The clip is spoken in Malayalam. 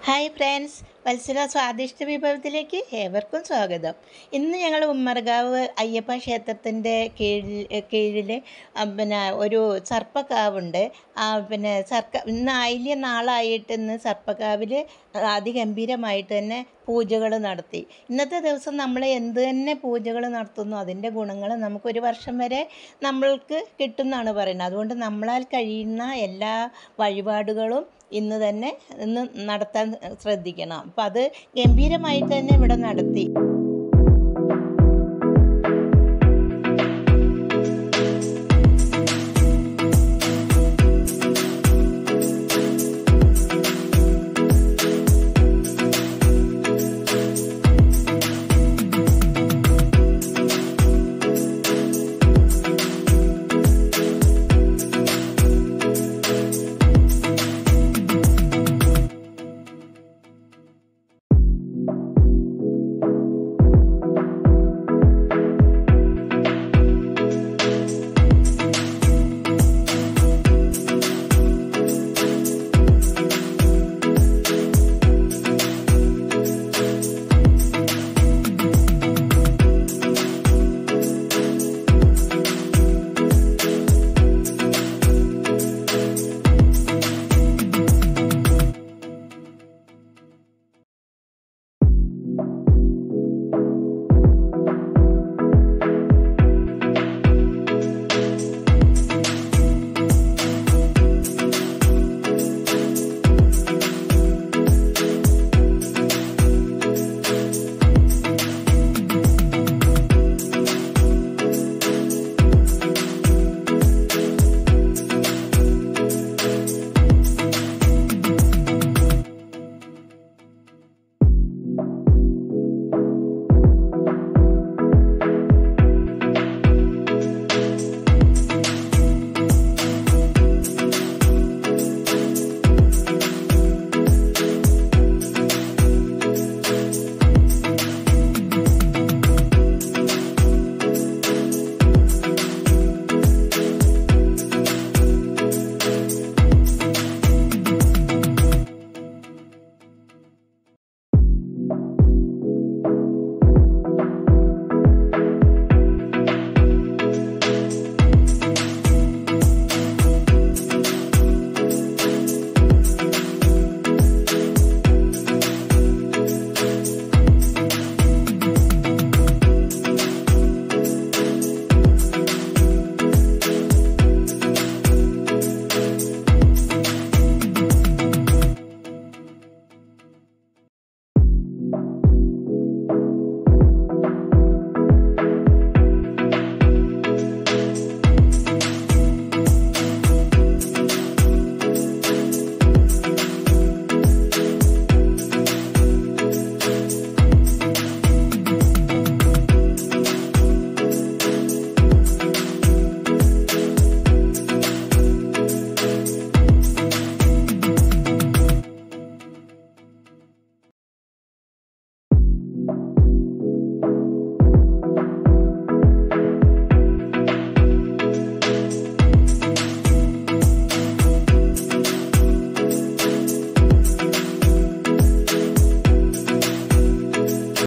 ഹായ് ഫ്രണ്ട്സ് വത്സല സ്വാദിഷ്ട വിഭവത്തിലേക്ക് ഏവർക്കും സ്വാഗതം ഇന്ന് ഞങ്ങൾ ഉമ്മർഗാവ് അയ്യപ്പ ക്ഷേത്രത്തിൻ്റെ കീഴിൽ കീഴിൽ ആ, പിന്നെ ഒരു സർപ്പക്കാവുണ്ട് ആ, പിന്നെ സർക്ക ഇന്ന് ആയില്യ നാളായിട്ട് ഇന്ന് സർപ്പക്കാവിൽ അതിഗംഭീരമായിട്ട് തന്നെ പൂജകൾ നടത്തി ഇന്നത്തെ ദിവസം നമ്മൾ എന്ത് തന്നെ പൂജകൾ നടത്തുന്നു അതിൻ്റെ ഗുണങ്ങൾ നമുക്കൊരു വർഷം വരെ നമ്മൾക്ക് കിട്ടുമെന്നാണ് പറയുന്നത് അതുകൊണ്ട് നമ്മളാൽ കഴിയുന്ന എല്ലാ വഴിപാടുകളും ഇന്ന് തന്നെ ഇന്ന് നടത്താൻ ശ്രദ്ധിക്കണം അപ്പം അത് ഗംഭീരമായിട്ട് തന്നെ ഇവിടെ നടത്തി